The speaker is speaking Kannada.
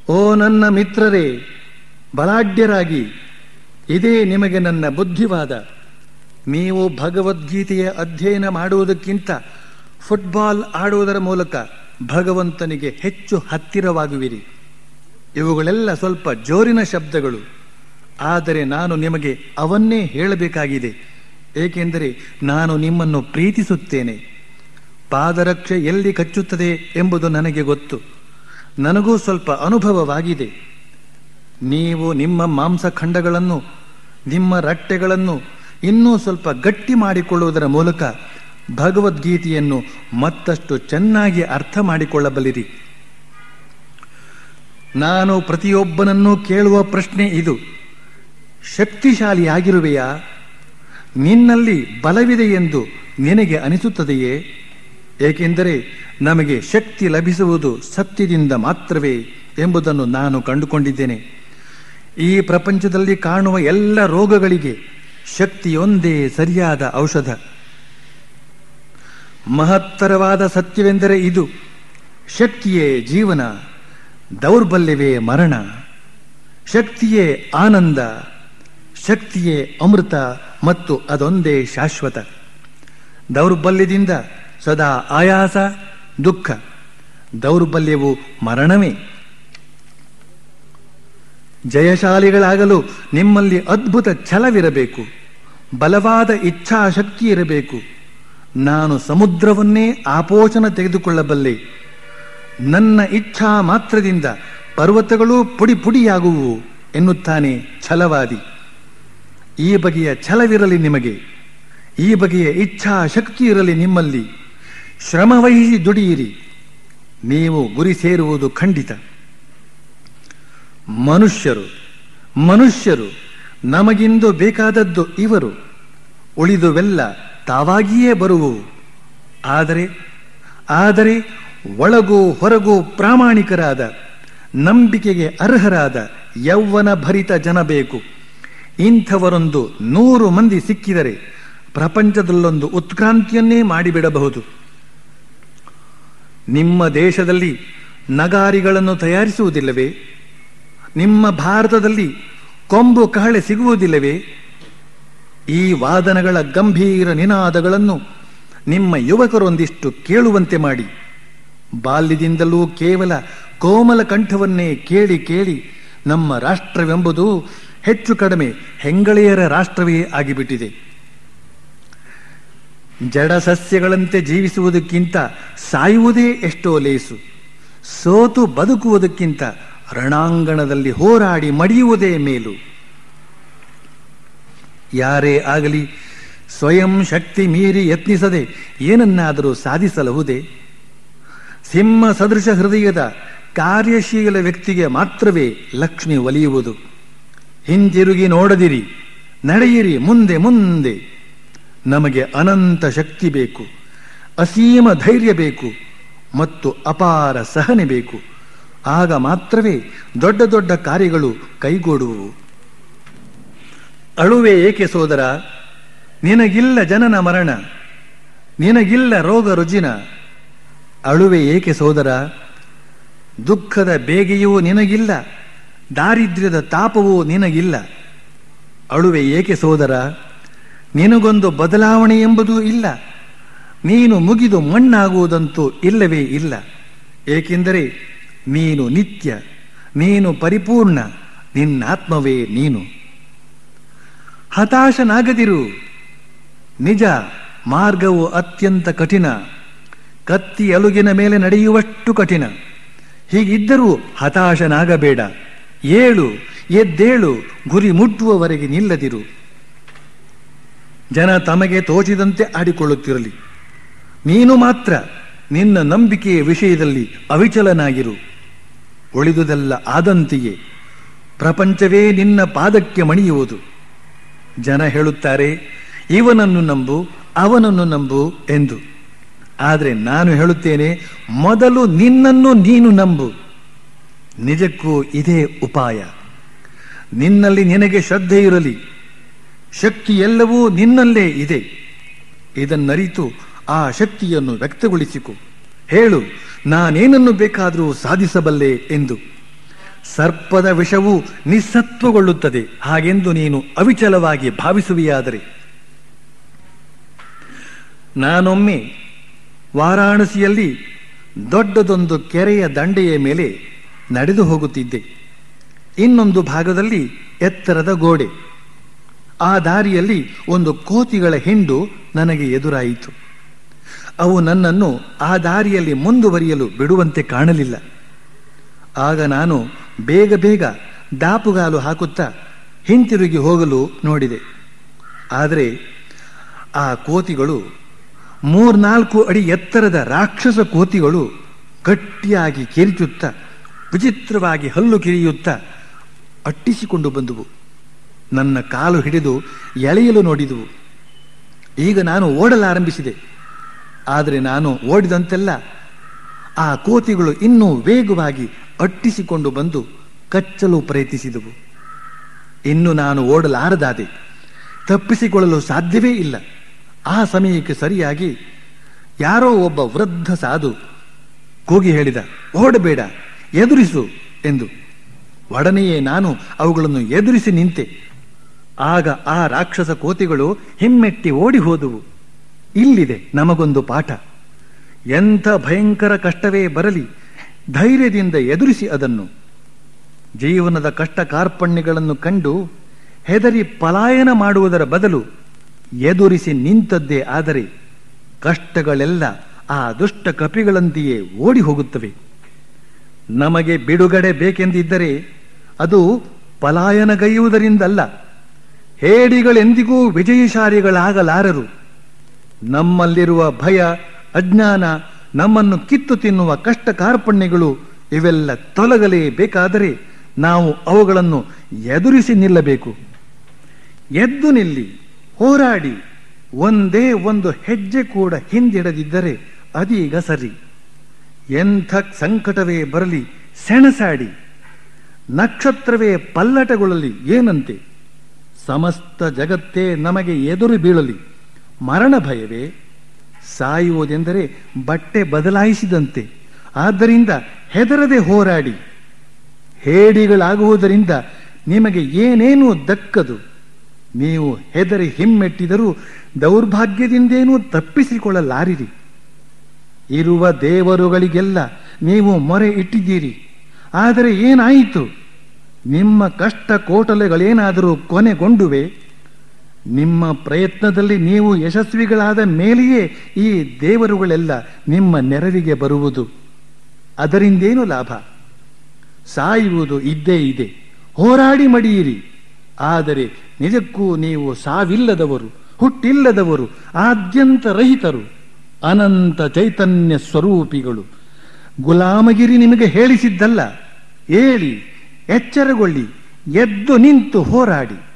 ಓ ನನ್ನ ಮಿತ್ರರೇ ಬಲಾಢ್ಯರಾಗಿ ಇದೇ ನಿಮಗೆ ನನ್ನ ಬುದ್ಧಿವಾದ ನೀವು ಭಗವದ್ಗೀತೆಯ ಅಧ್ಯಯನ ಮಾಡುವುದಕ್ಕಿಂತ ಫುಟ್ಬಾಲ್ ಆಡುವುದರ ಮೂಲಕ ಭಗವಂತನಿಗೆ ಹೆಚ್ಚು ಹತ್ತಿರವಾಗುವಿರಿ ಇವುಗಳೆಲ್ಲ ಸ್ವಲ್ಪ ಜೋರಿನ ಶಬ್ದಗಳು ಆದರೆ ನಾನು ನಿಮಗೆ ಅವನ್ನೇ ಹೇಳಬೇಕಾಗಿದೆ ಏಕೆಂದರೆ ನಾನು ನಿಮ್ಮನ್ನು ಪ್ರೀತಿಸುತ್ತೇನೆ ಪಾದರಕ್ಷೆ ಎಲ್ಲಿ ಕಚ್ಚುತ್ತದೆ ಎಂಬುದು ನನಗೆ ಗೊತ್ತು ನನಗೂ ಸ್ವಲ್ಪ ಅನುಭವವಾಗಿದೆ ನೀವು ನಿಮ್ಮ ಮಾಂಸಖಂಡಗಳನ್ನು ನಿಮ್ಮ ರಟ್ಟೆಗಳನ್ನು ಇನ್ನೂ ಸ್ವಲ್ಪ ಗಟ್ಟಿ ಮಾಡಿಕೊಳ್ಳುವುದರ ಮೂಲಕ ಭಗವದ್ಗೀತೆಯನ್ನು ಮತ್ತಷ್ಟು ಚೆನ್ನಾಗಿ ಅರ್ಥ ಮಾಡಿಕೊಳ್ಳಬಲ್ಲಿರಿ ನಾನು ಪ್ರತಿಯೊಬ್ಬನನ್ನೂ ಕೇಳುವ ಪ್ರಶ್ನೆ ಇದು ಶಕ್ತಿಶಾಲಿಯಾಗಿರುವೆಯಾ ನಿನ್ನಲ್ಲಿ ಬಲವಿದೆ ಎಂದು ನಿನಗೆ ಅನಿಸುತ್ತದೆಯೇ ಏಕೆಂದರೆ ನಮಗೆ ಶಕ್ತಿ ಲಭಿಸುವುದು ಸತ್ಯದಿಂದ ಮಾತ್ರವೇ ಎಂಬುದನ್ನು ನಾನು ಕಂಡುಕೊಂಡಿದ್ದೇನೆ ಈ ಪ್ರಪಂಚದಲ್ಲಿ ಕಾಣುವ ಎಲ್ಲ ರೋಗಗಳಿಗೆ ಶಕ್ತಿಯೊಂದೇ ಸರಿಯಾದ ಔಷಧ ಮಹತ್ತರವಾದ ಸತ್ಯವೆಂದರೆ ಇದು ಶಕ್ತಿಯೇ ಜೀವನ ದೌರ್ಬಲ್ಯವೇ ಮರಣ ಶಕ್ತಿಯೇ ಆನಂದ ಶಕ್ತಿಯೇ ಅಮೃತ ಮತ್ತು ಅದೊಂದೇ ಶಾಶ್ವತ ದೌರ್ಬಲ್ಯದಿಂದ ಸದಾ ಆಯಾಸ ದುಃಖ ದೌರ್ಬಲ್ಯವು ಮರಣವೇ ಜಯಶಾಲಿಗಳಾಗಲು ನಿಮ್ಮಲ್ಲಿ ಅದ್ಭುತ ಛಲವಿರಬೇಕು ಬಲವಾದ ಇಚ್ಛಾಶಕ್ತಿ ಇರಬೇಕು ನಾನು ಸಮುದ್ರವನ್ನೇ ಆಪೋಷಣ ತೆಗೆದುಕೊಳ್ಳಬಲ್ಲೆ ನನ್ನ ಇಚ್ಛಾ ಮಾತ್ರದಿಂದ ಪರ್ವತಗಳೂ ಪುಡಿ ಪುಡಿಯಾಗುವು ಎನ್ನುತ್ತಾನೆ ಛಲವಾದಿ ಈ ಬಗೆಯ ಛಲವಿರಲಿ ನಿಮಗೆ ಈ ಬಗೆಯ ಇಚ್ಛಾ ಶಕ್ತಿ ಇರಲಿ ನಿಮ್ಮಲ್ಲಿ ಶ್ರಮವಹಿಸಿ ದುಡಿಯಿರಿ ನೀವು ಗುರಿ ಸೇರುವುದು ಖಂಡಿತ ಮನುಷ್ಯರು ಮನುಷ್ಯರು ನಮಗಿಂದು ಬೇಕಾದದ್ದು ಇವರು ಉಳಿದುವೆಲ್ಲ ತಾವಾಗಿಯೇ ಬರುವುವು ಆದರೆ ಆದರೆ ಒಳಗೂ ಹೊರಗೂ ಪ್ರಾಮಾಣಿಕರಾದ ನಂಬಿಕೆಗೆ ಅರ್ಹರಾದ ಯೌವನ ಭರಿತ ಜನ ಬೇಕು ಇಂಥವರೊಂದು ನೂರು ಮಂದಿ ಸಿಕ್ಕಿದರೆ ಪ್ರಪಂಚದಲ್ಲೊಂದು ಉತ್ಕ್ರಾಂತಿಯನ್ನೇ ಮಾಡಿಬಿಡಬಹುದು ನಿಮ್ಮ ದೇಶದಲ್ಲಿ ನಗಾರಿಗಳನ್ನು ತಯಾರಿಸುವುದಿಲ್ಲವೇ ನಿಮ್ಮ ಭಾರತದಲ್ಲಿ ಕೊಂಬು ಕಹಳೆ ಸಿಗುವುದಿಲ್ಲವೇ ಈ ವಾದನಗಳ ಗಂಭೀರ ನಿನಾದಗಳನ್ನು ನಿಮ್ಮ ಯುವಕರೊಂದಿಷ್ಟು ಕೇಳುವಂತೆ ಮಾಡಿ ಬಾಲ್ಯದಿಂದಲೂ ಕೇವಲ ಕೋಮಲ ಕಂಠವನ್ನೇ ಕೇಳಿ ಕೇಳಿ ನಮ್ಮ ರಾಷ್ಟ್ರವೆಂಬುದು ಹೆಚ್ಚು ಕಡಿಮೆ ಹೆಂಗಳೆಯರ ರಾಷ್ಟ್ರವೇ ಆಗಿಬಿಟ್ಟಿದೆ ಜಡ ಸಸ್ಯಗಳಂತೆ ಜೀವಿಸುವುದಕ್ಕಿಂತ ಸಾಯುವುದೇ ಎಷ್ಟೋ ಲೇಸು ಸೋತು ಬದುಕುವುದಕ್ಕಿಂತ ರಣಾಂಗಣದಲ್ಲಿ ಹೋರಾಡಿ ಮಡಿಯುವುದೇ ಮೇಲು ಯಾರೇ ಆಗಲಿ ಸ್ವಯಂ ಶಕ್ತಿ ಮೀರಿ ಯತ್ನಿಸದೆ ಏನನ್ನಾದರೂ ಸಾಧಿಸಲಹುದೇ ಸಿಂಹ ಸದೃಶ ಹೃದಯದ ಕಾರ್ಯಶೀಲ ವ್ಯಕ್ತಿಗೆ ಮಾತ್ರವೇ ಲಕ್ಷ್ಮಿ ಒಲಿಯುವುದು ಹಿಂತಿರುಗಿ ನೋಡದಿರಿ ನಡೆಯಿರಿ ಮುಂದೆ ಮುಂದೆ ನಮಗೆ ಅನಂತ ಶಕ್ತಿ ಬೇಕು ಅಸೀಮ ಧೈರ್ಯ ಬೇಕು ಮತ್ತು ಅಪಾರ ಸಹನೆ ಬೇಕು ಆಗ ಮಾತ್ರವೇ ದೊಡ್ಡ ದೊಡ್ಡ ಕಾರ್ಯಗಳು ಕೈಗೂಡುವು ಅಳುವೆ ಏಕೆ ಸೋದರ ನಿನಗಿಲ್ಲ ಜನನ ಮರಣ ನಿನಗಿಲ್ಲ ರೋಗ ರುಜಿನ ಅಳುವೆ ಏಕೆ ಸೋದರ ದುಃಖದ ಬೇಗೆಯೂ ನಿನಗಿಲ್ಲ ದಾರಿದ್ರ್ಯದ ತಾಪವೂ ನಿನಗಿಲ್ಲ ಅಳುವೆ ಏಕೆ ಸೋದರ ನಿನಗೊಂದು ಬದಲಾವಣೆ ಎಂಬುದೂ ಇಲ್ಲ ನೀನು ಮುಗಿದು ಮಣ್ಣಾಗುವುದಂತೂ ಇಲ್ಲವೇ ಇಲ್ಲ ಏಕೆಂದರೆ ನೀನು ನಿತ್ಯ ನೀನು ಪರಿಪೂರ್ಣ ನಿನ್ನಾತ್ಮವೇ ನೀನು ಹತಾಶನಾಗದಿರು ನಿಜ ಮಾರ್ಗವು ಅತ್ಯಂತ ಕಠಿಣ ಕತ್ತಿ ಅಲುಗಿನ ಮೇಲೆ ನಡೆಯುವಷ್ಟು ಕಠಿಣ ಹೀಗಿದ್ದರೂ ಹತಾಶನಾಗಬೇಡ ಏಳು ಎದ್ದೇಳು ಗುರಿ ಮುಟ್ಟುವವರೆಗೆ ನಿಲ್ಲದಿರು ಜನ ತಮಗೆ ತೋಚಿದಂತೆ ಆಡಿಕೊಳ್ಳುತ್ತಿರಲಿ ನೀನು ಮಾತ್ರ ನಿನ್ನ ನಂಬಿಕೆಯ ವಿಷಯದಲ್ಲಿ ಅವಿಚಲನಾಗಿರು ಉಳಿದುದೆಲ್ಲ ಆದಂತೆಯೇ ಪ್ರಪಂಚವೇ ನಿನ್ನ ಪಾದಕ್ಕೆ ಮಣಿಯುವುದು ಜನ ಹೇಳುತ್ತಾರೆ ಇವನನ್ನು ನಂಬು ಅವನನ್ನು ನಂಬು ಎಂದು ಆದರೆ ನಾನು ಹೇಳುತ್ತೇನೆ ಮೊದಲು ನಿನ್ನನ್ನು ನೀನು ನಂಬು ನಿಜಕ್ಕೂ ಇದೇ ಉಪಾಯ ನಿನ್ನಲ್ಲಿ ನಿನಗೆ ಶ್ರದ್ಧೆ ಇರಲಿ ಶಕ್ತಿ ಎಲ್ಲವೂ ನಿನ್ನಲ್ಲೇ ಇದೆ ಇದನ್ನರಿತು ಆ ಶಕ್ತಿಯನ್ನು ವ್ಯಕ್ತಗೊಳಿಸಿಕೊ ಹೇಳು ನಾನೇನನ್ನು ಬೇಕಾದರೂ ಸಾಧಿಸಬಲ್ಲೆ ಎಂದು ಸರ್ಪದ ವಿಷವು ನಿಸ್ಸತ್ವಗೊಳ್ಳುತ್ತದೆ ಹಾಗೆಂದು ನೀನು ಅವಿಚಲವಾಗಿ ಭಾವಿಸುವಿಯಾದರೆ ನಾನೊಮ್ಮೆ ವಾರಾಣಸಿಯಲ್ಲಿ ದೊಡ್ಡದೊಂದು ಕೆರೆಯ ದಂಡೆಯ ಮೇಲೆ ನಡೆದು ಹೋಗುತ್ತಿದ್ದೆ ಇನ್ನೊಂದು ಭಾಗದಲ್ಲಿ ಎತ್ತರದ ಗೋಡೆ ಆ ದಾರಿಯಲ್ಲಿ ಒಂದು ಕೋತಿಗಳ ಹಿಂಡು ನನಗೆ ಎದುರಾಯಿತು ಅವು ನನ್ನನ್ನು ಆ ದಾರಿಯಲ್ಲಿ ಮುಂದುವರಿಯಲು ಬಿಡುವಂತೆ ಕಾಣಲಿಲ್ಲ ಆಗ ನಾನು ಬೇಗ ಬೇಗ ದಾಪುಗಾಲು ಹಾಕುತ್ತಾ ಹಿಂತಿರುಗಿ ಹೋಗಲು ನೋಡಿದೆ ಆದರೆ ಆ ಕೋತಿಗಳು ಮೂರ್ನಾಲ್ಕು ಅಡಿ ಎತ್ತರದ ರಾಕ್ಷಸ ಕೋತಿಗಳು ಗಟ್ಟಿಯಾಗಿ ಕಿರಿಚುತ್ತಾ ವಿಚಿತ್ರವಾಗಿ ಹಲ್ಲು ಕಿರಿಯುತ್ತಾ ಅಟ್ಟಿಸಿಕೊಂಡು ಬಂದುವು ನನ್ನ ಕಾಲು ಹಿಡಿದು ಎಳೆಯಲು ನೋಡಿದುವು ಈಗ ನಾನು ಓಡಲಾರಂಭಿಸಿದೆ ಆದರೆ ನಾನು ಓಡಿದಂತೆಲ್ಲ ಆ ಕೋತಿಗಳು ಇನ್ನೂ ವೇಗವಾಗಿ ಅಟ್ಟಿಸಿಕೊಂಡು ಬಂದು ಕಚ್ಚಲು ಪ್ರಯತ್ನಿಸಿದವು ಇನ್ನು ನಾನು ಓಡಲಾರದಾದೆ ತಪ್ಪಿಸಿಕೊಳ್ಳಲು ಸಾಧ್ಯವೇ ಇಲ್ಲ ಆ ಸಮಯಕ್ಕೆ ಸರಿಯಾಗಿ ಯಾರೋ ಒಬ್ಬ ವೃದ್ಧ ಸಾಧು ಕೂಗಿ ಹೇಳಿದ ಓಡಬೇಡ ಎದುರಿಸು ಎಂದು ಒಡನೆಯೇ ನಾನು ಅವುಗಳನ್ನು ಎದುರಿಸಿ ನಿಂತೆ ಆಗ ಆ ರಾಕ್ಷಸ ಕೋತಿಗಳು ಹಿಮ್ಮೆಟ್ಟಿ ಓಡಿ ಹೋದುವು ಇಲ್ಲಿದೆ ನಮಗೊಂದು ಪಾಠ ಎಂಥ ಭಯಂಕರ ಕಷ್ಟವೇ ಬರಲಿ ಧೈರ್ಯದಿಂದ ಎದುರಿಸಿ ಅದನ್ನು ಜೀವನದ ಕಷ್ಟ ಕಾರ್ಪಣ್ಯಗಳನ್ನು ಕಂಡು ಹೆದರಿ ಪಲಾಯನ ಮಾಡುವುದರ ಬದಲು ಎದುರಿಸಿ ನಿಂತದ್ದೇ ಆದರೆ ಕಷ್ಟಗಳೆಲ್ಲ ಆ ದುಷ್ಟ ಕಪಿಗಳಂತೆಯೇ ಓಡಿ ಹೋಗುತ್ತವೆ ನಮಗೆ ಬಿಡುಗಡೆ ಬೇಕೆಂದಿದ್ದರೆ ಅದು ಪಲಾಯನಗೈಯುವುದರಿಂದಲ್ಲ ಹೇಡಿಗಳೆಂದಿಗೂ ವಿಜಯಶಾಲಿಗಳಾಗಲಾರರು ನಮ್ಮಲ್ಲಿರುವ ಭಯ ಅಜ್ಞಾನ ನಮ್ಮನ್ನು ಕಿತ್ತು ತಿನ್ನುವ ಕಷ್ಟ ಕಾರ್ಪಣ್ಯಗಳು ಇವೆಲ್ಲ ತೊಲಗಲೇಬೇಕಾದರೆ ನಾವು ಅವುಗಳನ್ನು ಎದುರಿಸಿ ನಿಲ್ಲಬೇಕು ಎದ್ದು ನಿಲ್ಲಿ ಹೋರಾಡಿ ಒಂದೇ ಒಂದು ಹೆಜ್ಜೆ ಕೂಡ ಹಿಂದಿಡದಿದ್ದರೆ ಅದೀಗ ಸರಿ ಎಂಥ ಸಂಕಟವೇ ಬರಲಿ ಸೆಣಸಾಡಿ ನಕ್ಷತ್ರವೇ ಪಲ್ಲಟಗೊಳ್ಳಲಿ ಏನಂತೆ ಸಮಸ್ತ ಜಗತ್ತೇ ನಮಗೆ ಎದುರು ಬೀಳಲಿ ಮರಣ ಭಯವೇ ಸಾಯುವುದೆಂದರೆ ಬಟ್ಟೆ ಬದಲಾಯಿಸಿದಂತೆ ಆದ್ದರಿಂದ ಹೆದರದೆ ಹೋರಾಡಿ ಹೇಡಿಗಳಾಗುವುದರಿಂದ ನಿಮಗೆ ಏನೇನೂ ದಕ್ಕದು ನೀವು ಹೆದರಿ ಹಿಮ್ಮೆಟ್ಟಿದರೂ ದೌರ್ಭಾಗ್ಯದಿಂದೇನೂ ತಪ್ಪಿಸಿಕೊಳ್ಳಲಾರಿರಿ ಇರುವ ದೇವರುಗಳಿಗೆಲ್ಲ ನೀವು ಮೊರೆ ಇಟ್ಟಿದ್ದೀರಿ ಆದರೆ ಏನಾಯಿತು ನಿಮ್ಮ ಕಷ್ಟ ಕೋಟಲೆಗಳೇನಾದರೂ ಕೊನೆಗೊಂಡುವೆ ನಿಮ್ಮ ಪ್ರಯತ್ನದಲ್ಲಿ ನೀವು ಯಶಸ್ವಿಗಳಾದ ಮೇಲೆಯೇ ಈ ದೇವರುಗಳೆಲ್ಲ ನಿಮ್ಮ ನೆರವಿಗೆ ಬರುವುದು ಅದರಿಂದೇನು ಲಾಭ ಸಾಯುವುದು ಇದ್ದೇ ಇದೆ ಹೋರಾಡಿ ಮಡಿಯಿರಿ ಆದರೆ ನಿಜಕ್ಕೂ ನೀವು ಸಾವಿಲ್ಲದವರು ಹುಟ್ಟಿಲ್ಲದವರು ಆದ್ಯಂತ ರಹಿತರು ಅನಂತ ಚೈತನ್ಯ ಸ್ವರೂಪಿಗಳು ಗುಲಾಮಗಿರಿ ನಿಮಗೆ ಹೇಳಿಸಿದ್ದಲ್ಲ ಏಳಿ ಎಚ್ಚರಗೊಳ್ಳಿ ಎದ್ದು ನಿಂತು ಹೋರಾಡಿ